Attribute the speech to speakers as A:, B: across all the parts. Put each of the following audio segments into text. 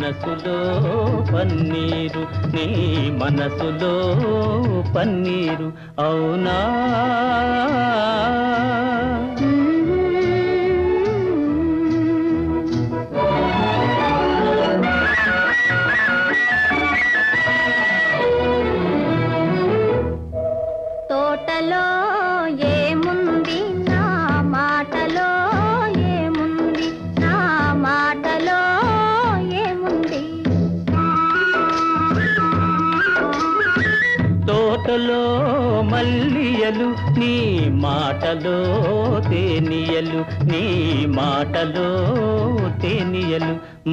A: మనసులో పన్నీరు నీ మనసులో పన్నీరు అవునా
B: తోటలో ఏముంది నా మాటలో ఏముంది నా మాటలో ఏముంది
A: తోటలో మల్లియలు నీ మాటలో తేనియలు నీ మాటలో తేనియలు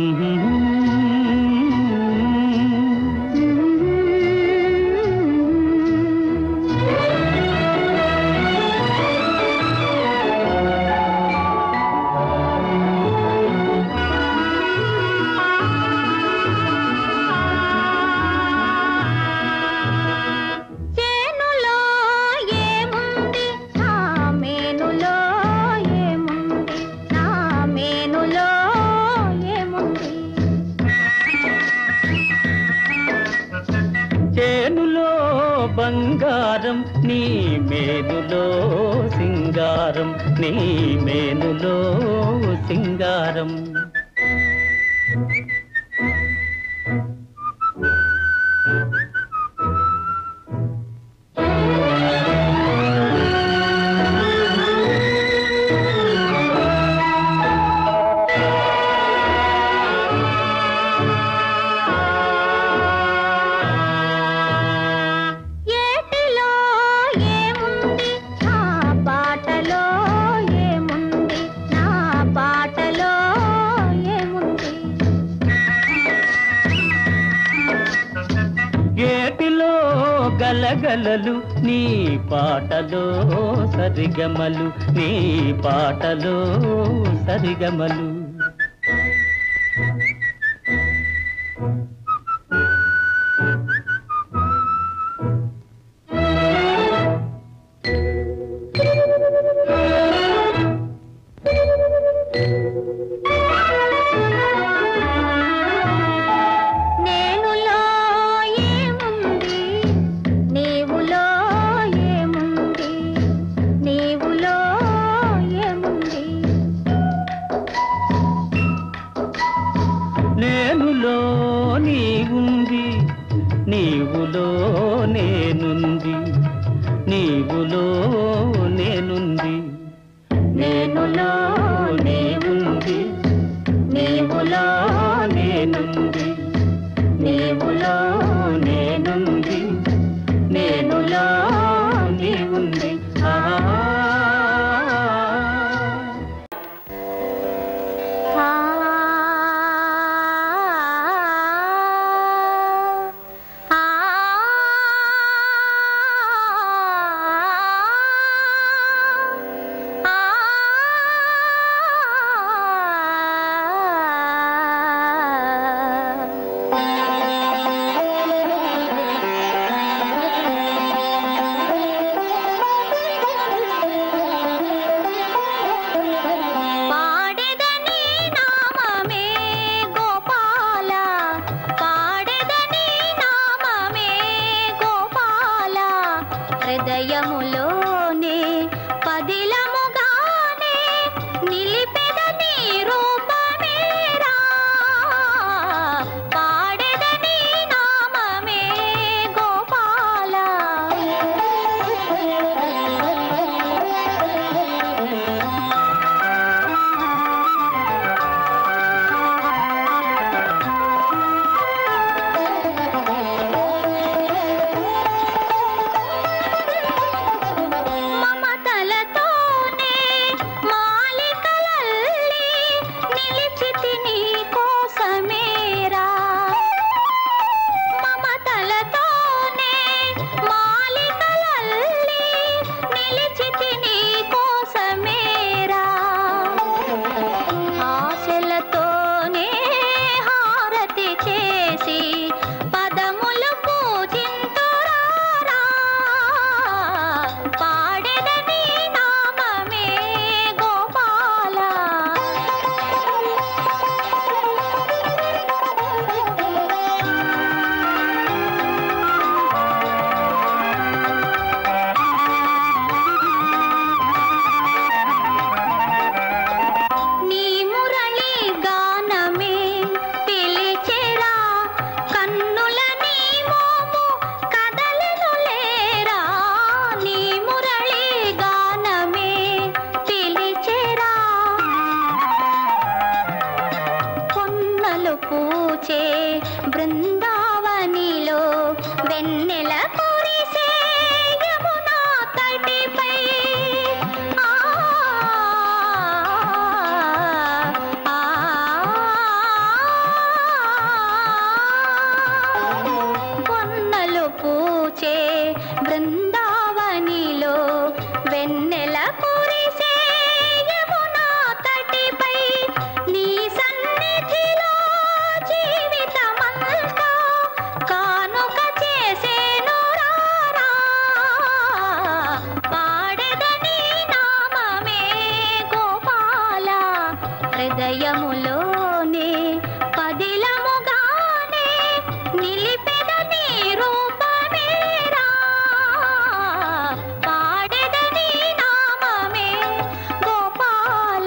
B: చేనులో ఏముంది నా మేనులో ఏముంది నా మేనులో ఏముంది
A: చేనులో బంగారం నీ మేనులో సింగారం నీ మేనులో సింగారం
B: ఏటిలో ఏముంది నా పాటలో ఏముంది నా పాటలో ఏముంది
A: ఏటిలో గలగలలు నీ పాటలో సరిగమలు నీ పాటలో సరిగమలు
B: నేనులో ఏముంది నీవులో ఏముంది నీవులో ఏముంది
A: నేనులో నీవుంది నీవులో నేనుంది నీవులో నేనుంది నేనులో నీవుంది నీవులో నేనుంది నీవులో నేనుంది నేనులో నీవుంది ఆ
B: ఆ ఆ పాడెదని నామమే గోపాల పాడెదని నామమే గోపాల హృదయములోనే పదిలముగానే నిలిపెదని రూపమేరా పాడెదని నామమే గోపాల పూచే బృందావనిలో వెన్నెల కురిసే యమునా తటిపై నీ సన్నిధిలో జీవితమంతా కానుక చేసేను రారా పాడెదని నామమే గోపాల హృదయములోనే పదిలముగానే నిలిపెదని రూపమేరా పాడెదని నామమే గోపాల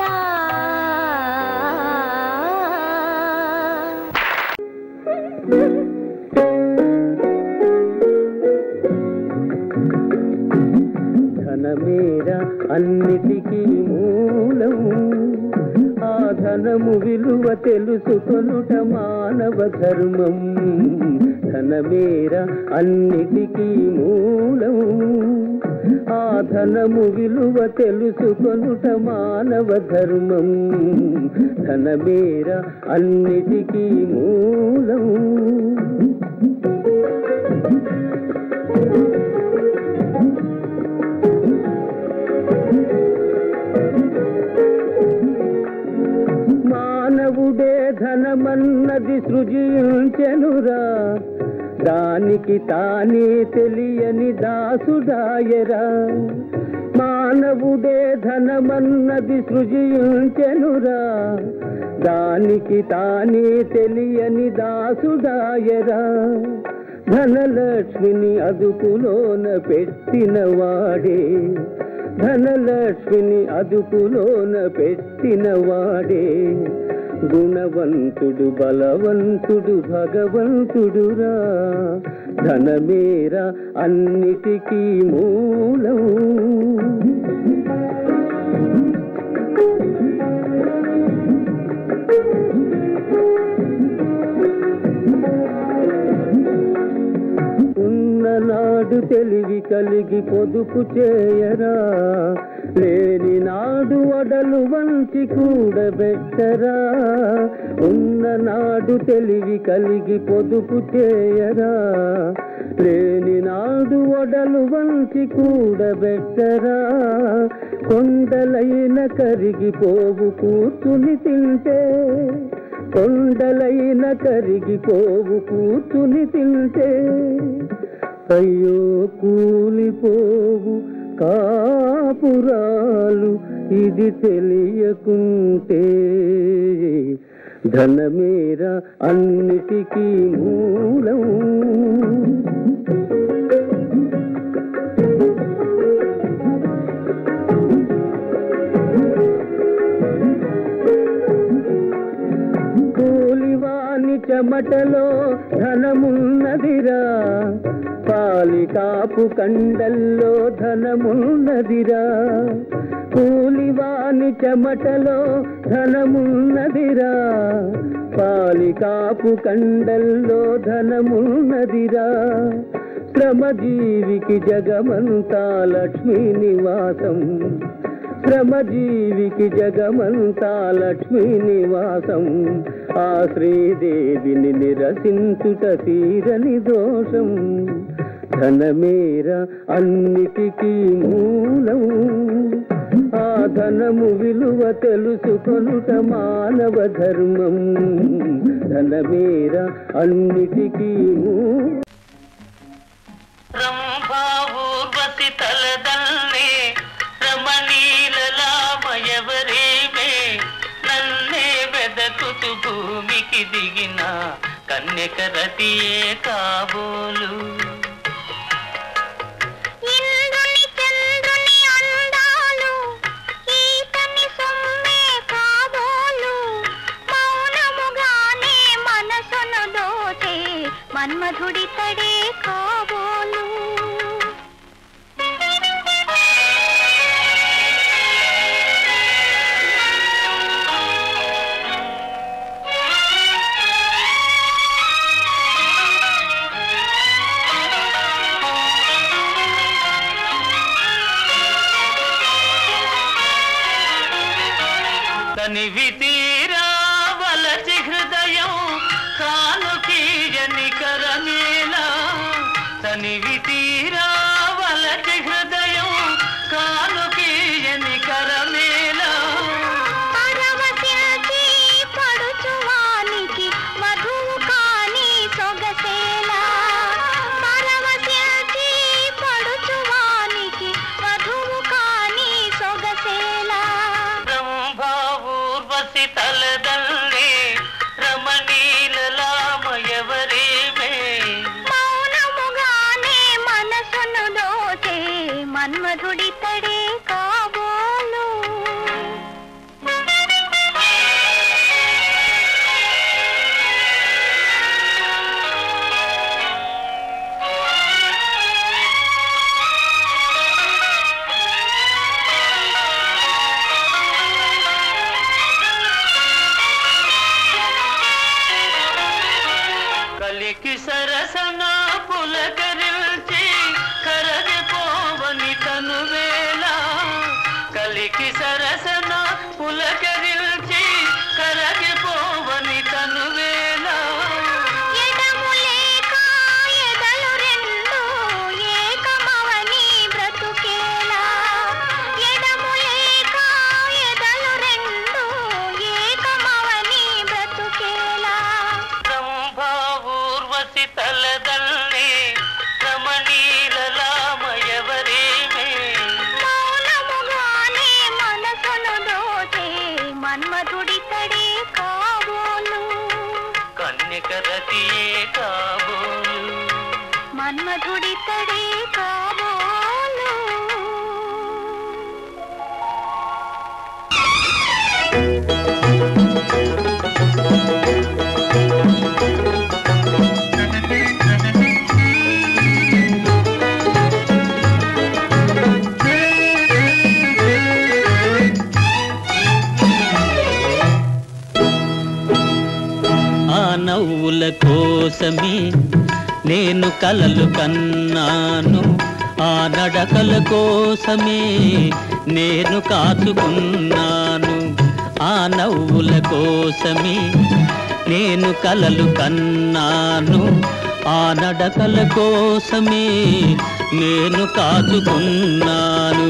A: ధనమేర అన్నిటికీ మూలం ఆ ధనము విలువ తెలుసుకొనుట మానవ ధర్మం ధనమేర అన్నిటికీ మూలం ఆ ధనము విలువ తెలుసుకొనుట మానవ ధర్మం ధనమేర అన్నిటికీ మూలం మానవుడే ధనమన్నది సృజించెనురా దానికి తానే తెలియని దాసుడాయరా మానవుడే ధనమన్నది సృజించెనురా దానికి తానే తెలియని దాసుడాయరా ధనలక్ష్మిని అదుపులోన పెట్టిన వాడే ధనలక్ష్మిని అదుపులోన పెట్టిన వాడే గుణవంతుడు బలవంతుడు భగవంతుడురా ధనమేరా అన్నిటికీ మూలం ఉన్ననాడు తెలివి కలిగి పొదుపు చేయరా లేని నాడు వడలు వంచి కూడబెట్టరా ఉన్ననాడు తెలివి కలిగి పొదుపు చేయరా లేని నాడు వడలు వంచి కూడబెట్టరా కొండలైన కరిగిపోవు కూర్చుని తింటే కొండలైన కరిగిపోవు కూర్చుని తింటే అయ్యో కూలిపోవు కాపురాలు ఇది తెలియకుంటే ధనమేరా అన్నిటికీ మూలం కూలివాని చెమటలో ధనమున్నదిరా పాలికాపు కండల్లో ధనమున్నదిరా కూలివాని చెమటలో ధనమున్నదిరా పాలికాపు కండల్లో ధనమున్నదిరా శ్రమజీవికి జగమంతా లక్ష్మీ నివాసం శ్రమజీవికి జగమంతా లక్ష్మీ నివాసం ఆ శ్రీదేవిని నిరసించుట తీరని దోషం ధనమేర అన్నిటికీ మూలం ఆ ధనము విలువ తెలుసుకొనుట మానవ ధర్మం ధనమేర అన్నిటికీ మూలం
C: ರಂಭಾವೂರ್ವಸಿ ತಲದಲ್ಲೇ రమణీలలామయవరేమే నన్నే వెదకుతు భూమికి దిగిన కన్యక రతియే కాబోలు
B: ఇంద్రుని చంద్రుని అందాలు ఈతని సొమ్మే కాబోలు మౌనముగానే మనసును దోచే మన్మధుడి తడే కాబోలు
C: తనివి తీరా వలచి హృదయం కానుకీయని కరమేలా
B: పరవశిల్చి పడుచువానికి వధువు కాని సొగసేలా పరవశిల్చి పడుచువానికి వధువు కాని సొగసేలా
C: రంభా ఊర్వశి తలదల్లే రమణీలలామయవరేమే
B: మౌనముగానే మనసును దోచే మన్మధుడి తడే కాబోలు
C: కలికి సరసన పులకరిల్చి కరగిపోవని తనువేళ కలికి సరసన పులకరిల్చి కరగిపోవని తనువేళ
B: ఎడము లేక ఎదలు రెండు ఏకమవని బ్రతుకేలా ఎడము లేక ఎదలు రెండు ఏకమవని బ్రతుకేలా
C: రంభా ఊర్వశి తలదల్లే రమణీలలామయవరేమే
B: మౌనముగానే మనసును దోచే మన్మధుడి తడే కాబోలు
C: కన్యక రతియే కాబోలు
B: మన్మధుడి తడే కాబోలు
A: ఆ నవ్వుల కోసమే నేను కలలు కన్నాను ఆ నడకల కోసమే నేను కాచుకున్నాను ఆ నవ్వుల కోసమే నేను కలలు కన్నాను ఆ నడకల కోసమే నేను కాచుకున్నాను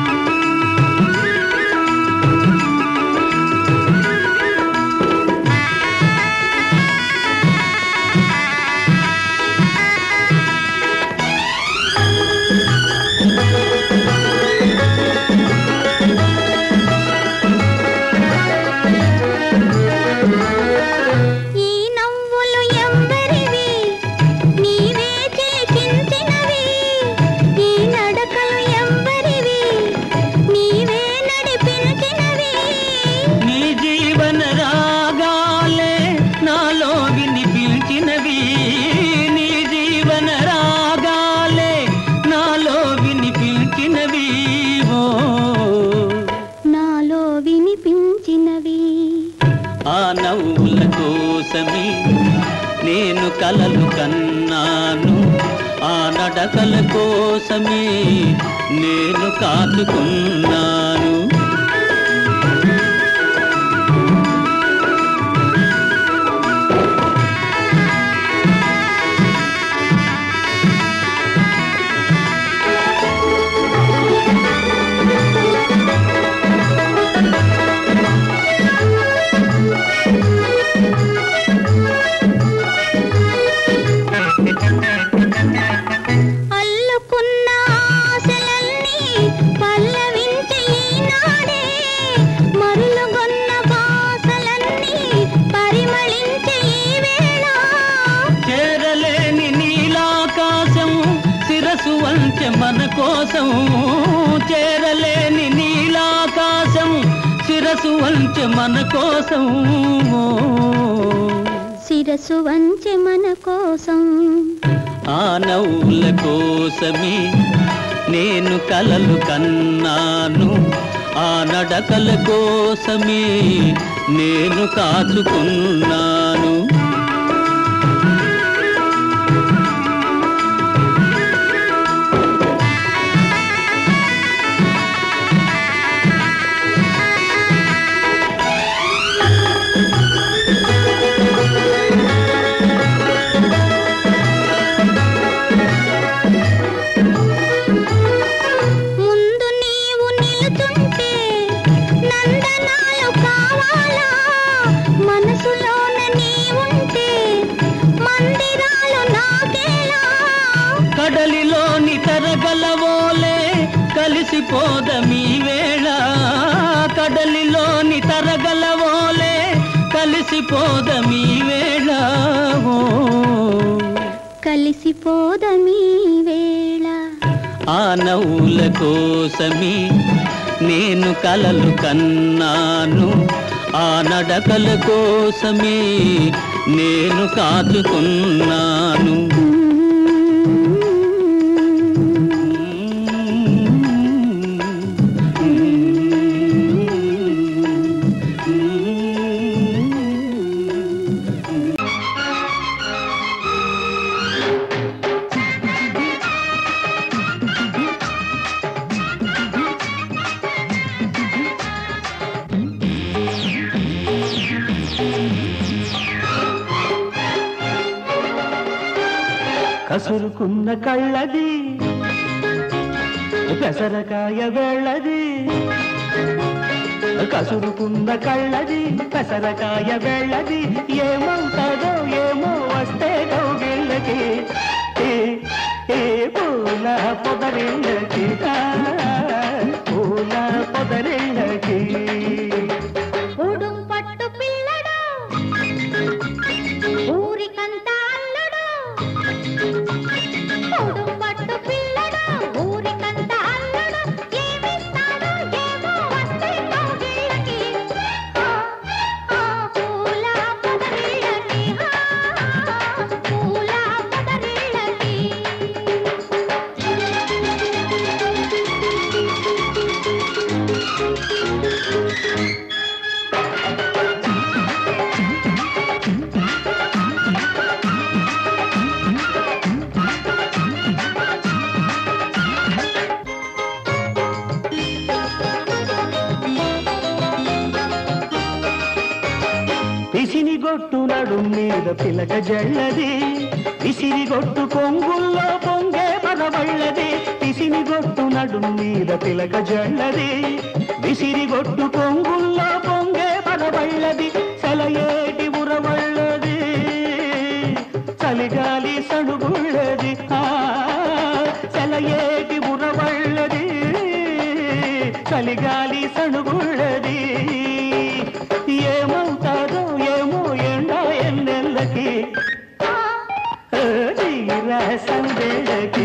B: ఈ నవ్వులు ఎవ్వరివి నీవే చేసించినవి ఈ నడకలు ఎవ్వరివి నీవే నడిపించినవి
A: నీ జీవన రాగాలే నాలో వినిపించినవి నీ జీవన రాగాలే నాలో వినిపించినవి ఓ
B: నాలో వినిపించినవి
A: ఆ నవ్వుల కోసమే నేను కలలు కన్నాను ఆ నడకల కోసమే నేను కాచుకున్నాను
B: అల్లుకున్న ఆశలన్నీ పల్లవించే ఈనాడే మరులుగొన్న బాసలన్నీ పరిమళించే ఈ వేళ
A: చేరలేని నీలాకాశం శిరసు వంచె మన కోసం చేరలేని నీలాకాశం శిరసు వంచె మన కోసం
B: శిరసు వంచె మన కోసం
A: ఆ నవ్వుల కోసమే నేను కలలు కన్నాను ఆ నడకల కోసమే నేను కాచుకున్నాను కడలిలోని తరగలవోలే కలిసిపోదమీ వేళ కడలిలోని తరగలవోలే కలిసిపోదమీ వేళ ఓ.
B: కలిసిపోదమీ వేళ
A: ఆ నవ్వుల కోసమే నేను కలలు కన్నాను ఆ నడకల కోసమే నేను కాచుకున్నాను
D: కసురుకున్న కళ్ళది పెసరకాయ వెళ్ళది కసురుకున్న కళ్ళది పెసరకాయ వెళ్ళది ఏమవుతాదో ఏమో వస్తే కౌగిళ్ళకి ఏ ఏ పూల పొదరిళ్ళకి ఆ, పూల పొదరిళ్ళకి
B: ఉడుం పట్టు పిల్లడు ఊరికంత అల్లుడు ఉడుం పట్టు పిల్లడు ఊరికంత అల్లుడు ఏమిస్తాడో ఏమో వస్తే కౌగిళ్ళకి ఆ, ఆ, పూల పొదరిళ్ళకి ఆ, పూల పొదరిళ్ళకి
D: పిసిని గొట్టు నడు మీద పిలక జల్లది విసిరి గొట్టు కొంగుల్లో పొంగే పదవళ్ళది పిసిని గొట్టు నడు మీద పిలక జల్లది విసిరి గొట్టు కొంగుల్లో పొంగే పదవళ్ళది సెలయేటి ఉరవళ్ళది చలిగాలి సడుగుళ్ళది ఆ సెలయేటి ఉరవళ్ళది చలిగాలి సడుగుళ్ళది ఏమవుతాదో ఏమో ఎండ ఎన్నెల్లకి తీరా సందేళ్ళకి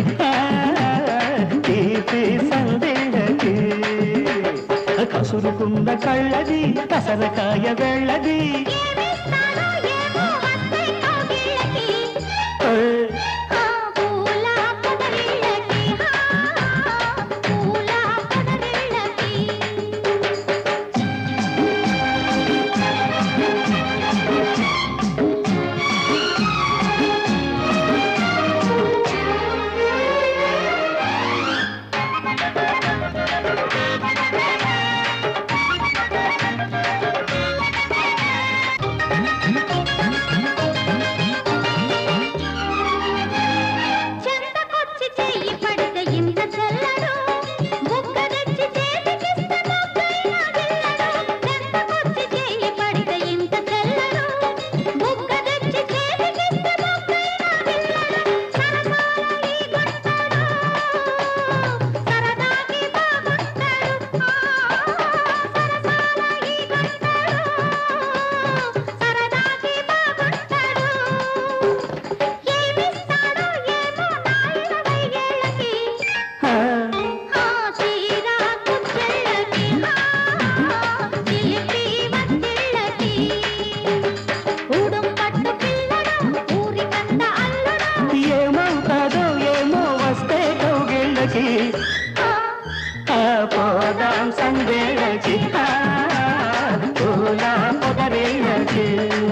D: తీపి సందేళ్ళకి కసురుకున్న కళ్ళది కసరకాయ వెళ్ళది
B: ఏమిస్తాడో ఏమో వస్తే కౌగిళ్ళకి
D: ఏ,
B: ఆ పూల పొదరిళ్ళకి ఆ పూల పొదరిళ్ళకి చెంతకొచ్చి చెయ్యి పడితే ఇంత చల్లడు బుగ్గ తెచ్చి చేతికిస్తే మొక్కైనా గిల్లడు చెంతకొచ్చి చెయ్యి పడితే ఇంత చల్లడు బుగ్గ తెచ్చి చేతికిస్తే మొక్కైనా గిల్లడు సరసాల ఈ గొంతడు సరదాకి బాగుంటాడు సరసాల ఈ గొంతడు సరదాకి బాగుంటాడు ఏమిస్తాడో ఏమో నాయన వైగేళ్ళకి
D: ఆ,
B: ఆ తీరా కుచ్చెళ్ళకి ఆ చిలిపి వత్తిళ్ళకి ఊడం పట్టు పిల్లడు ఊరికంత అల్లుడు
D: ఏమవుతాదో ఏమో వస్తే కౌగిళ్ళకి ఆ పోదాం సందేళ్ళకి ఆ, పూల పొదరిళ్ళకి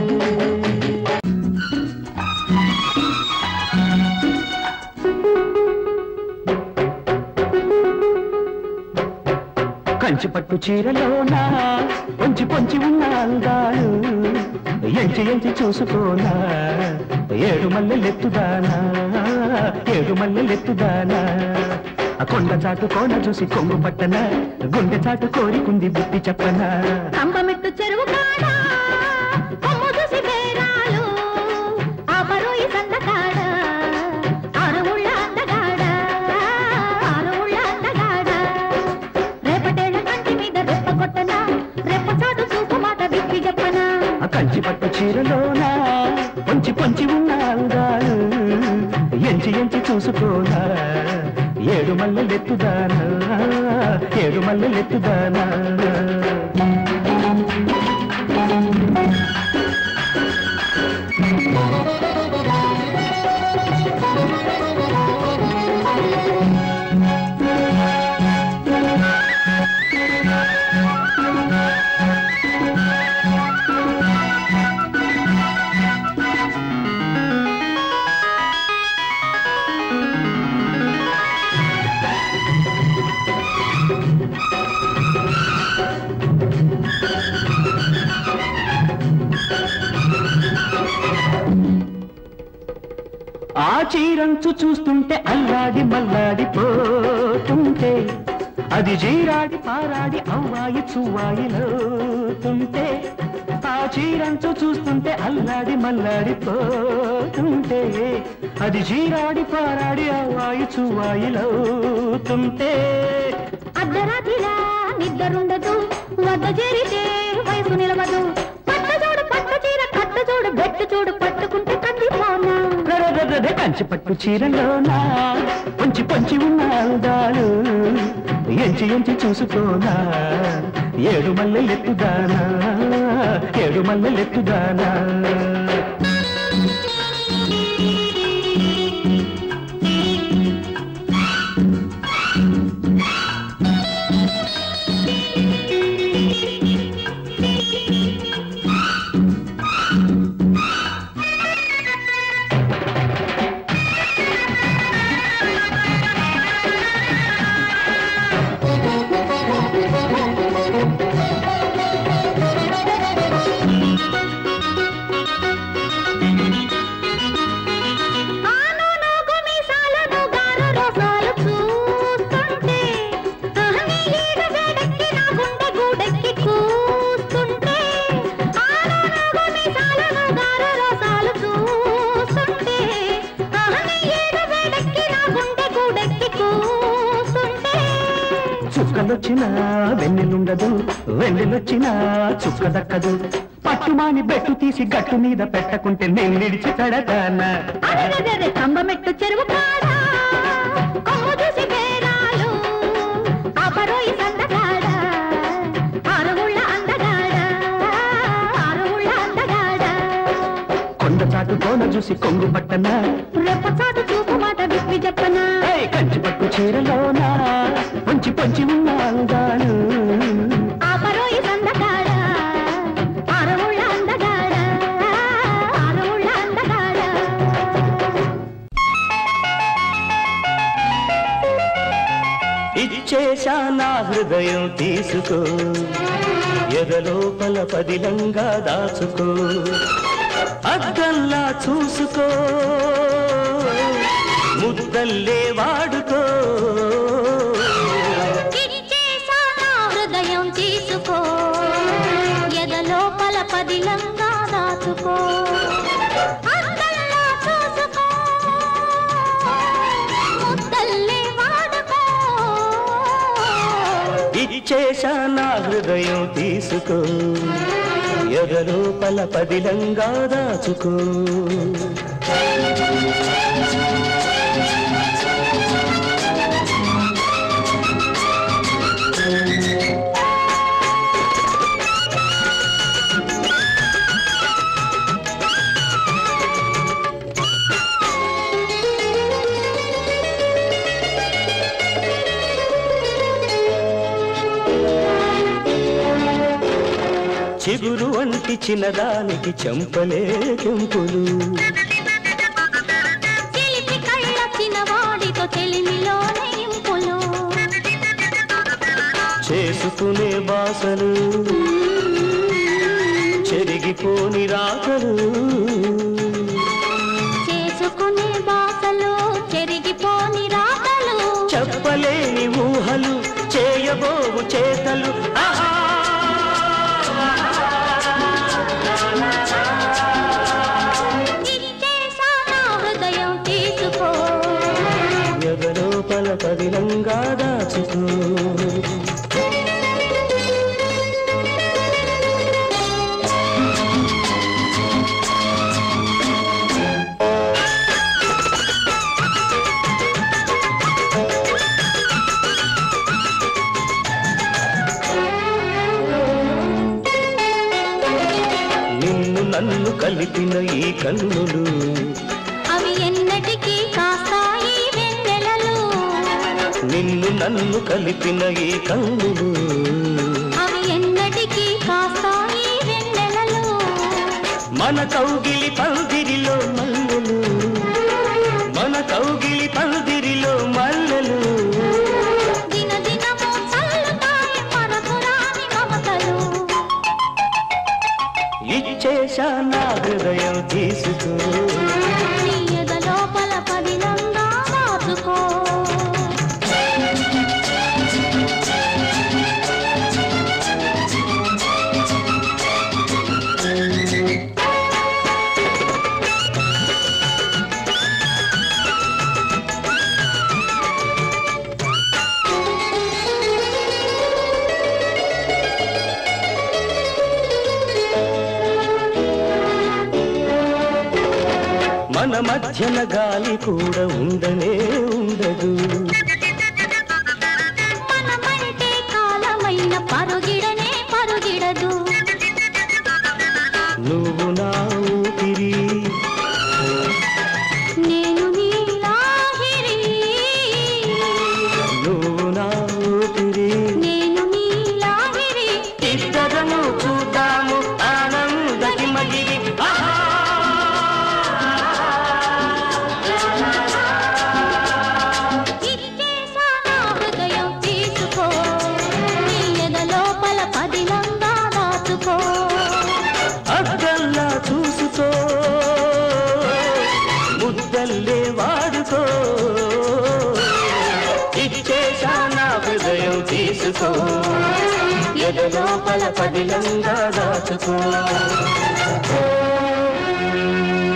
D: కంచి పట్టు చీరలోన పొంచి పొంచి ఉన్న అందాలు ఎంచి ఎంచి చూసుకోనా ఏడు మల్లెలెత్తుదానా ఏడు మల్లెలెత్తుదానా ఆ కొండ చాటు కోన చూసి కొంగు పట్టన గుండె చాటు కోరికుంది బుద్ధి చెప్పనా
B: కంబమెట్టు చెరువు కాడ కొమ్ము చూసి బేరాలు ఆ పరోయి సందకాడ ఆరుముళ్ళ అందగాడ
D: కంచి పట్టు చీరలోన పొంచి పొంచి ఉన్న అందాలు ఎంచి ఎంచి చూసుకోనా ఏడు మల్లెలెత్తుదానా ఏడు మల్లెలెత్తుదానా ఆ చీరంచు చూస్తుంటే అల్లాడి మల్లాడి పోతుంటే అది జీరాడి పారాడి అవ్వాయి చువ్వాయిలోతుంటే ఆ చీరంచు చూస్తుంటే అల్లాడి మల్లాడి పోతుంటే అది జీరాడి పారాడి అవ్వాయి చువ్వాయిలోతుంటే
B: అర్ధరాత్రిలా నిద్రుండదు వద్ద చేరితే వయసు నిలవదు పట్ట చూడు పట్టు చీర కట్ట చూడు బెట్టు చూడు పట్టుకుంటే కందిపోనా
D: రరరరర కంచి పట్టు చీరలోనా పొంచి పొంచి ఉన్న అందాలు ఎంచి ఎంచి చూసుకోనా ఏడు మల్లెలెత్తుదానా ఏడు మల్లెలెత్తుదానా
B: ఆను నోగు మీసాలను గారు రోసాలు చూస్తుంటే అహని ఈడు వేడెక్కి నా గుండె గూడెక్కి కూస్తుంటే ఆను నోగు మీసాలను గారు రోసాలు చూస్తుంటే అహని ఈడు వేడెక్కి నా గుండె గూడెక్కి కూస్తుంటే
D: చుక్కలొచ్చినా వెన్నెలుండదు వెన్నెలొచ్చినా చుక్క దక్కదు పట్టుమాని బెట్టు తీసి గట్టు మీద పెట్టకుంటే నేను నిడిచి కడతానా
B: అరెరెరెరె కంబమెట్టు చెరువు కాడ కొమ్ము చూసి బేరాలు ఆపరోయి సందగాడ ఆరుగుళ్ళ అందగాడ ఆరుగుళ్ళ అందగాడ
D: కొండ చాటు కోన చూసి కొంగు పట్టనా
B: రెప్ప చాటు చూపు మాట విప్పి చెప్పనా
D: ఏయ్, కంచి పట్టు చీరలోనా పొంచి పొంచి ఉన్న అందాలు
B: ఆపరోయి సందగాడ ఆరుగుళ్ళ అందగాడ ఆరుగుళ్ళ అందగాడ
D: ఇచ్చేశా నా హృదయం తీసుకో ఎదలోపల పదిలంగా దాచుకో అద్దంలా చూసుకో ముద్దల్లే వాడుకో
B: ఇచ్చేసా నా హృదయం తీసుకో ఎదలోపల పదిలంగా దాచుకో అద్దంలా చూసుకో ముద్దల్లే వాడుకో
D: ఇచ్చేశా నా హృదయం తీసుకో ఎదలోపల పదిలంగా దాచుకో చిగురు వంటి చిన్నదానికి చెంపలే కెంపులు
B: చిలిపి కళ్ళ చిన్నవాడితో చెలిమిలోనే ఇంపులు
D: చేసుకునే బాసలు చెరిగిపోని రాకలు
B: చేసుకునే బాసలు చెరిగిపోని రాతలు
D: చెప్పలేని ఊహలు చేయబోవు చేతలు ఆహా!
B: ఇచ్చేసా నా హృదయం తీసుకో
D: ఎదలోపల పదిలంగా దాచుకో
B: ఆ
D: కలిపిన ఈ కన్నులు
B: అవి ఎన్నటికీ కాస్తాయి వెన్నెలలు
D: నిన్ను నన్ను కలిపిన ఈ కన్నులు
B: అవి ఎన్నటికీ కాస్తాయి వెన్నెలలు
D: మన కౌగిలి పందిరిలో మల్లెలు మన కౌగిలి పందిరిలో మల్లెలు
B: దిన దినము చల్లుతాయి మరపురాని మమతలు
D: ఇచ్చేశా నా హృదయం తీసుకో
B: నీ ఎద లోపల పదిలంగా దాచుకో
D: మన మధ్యన గాలి కూడా ఉండనే ఉండదు
B: మనమంటే కాలమైన పరుగిడనే పరుగిడదు
D: నువ్వు నా ఊపిరి
B: నేను నీలాహిరి
D: నువ్వు నా ఊపిరి
B: నేను నీలాహిరి
D: ఇద్దరము చూద్దాము ఆనందకి మగిరి
B: ఇచ్చేసా నా హృదయం తీసుకో నీ ఎద లోపల పదిలంగా దాచుకో
D: అద్దల్లా చూసుకో ముద్దల్లే వాడుకో ఇచ్చేశా నా హృదయం తీసుకో ఎదలోపల పదిలంగా దాచుకో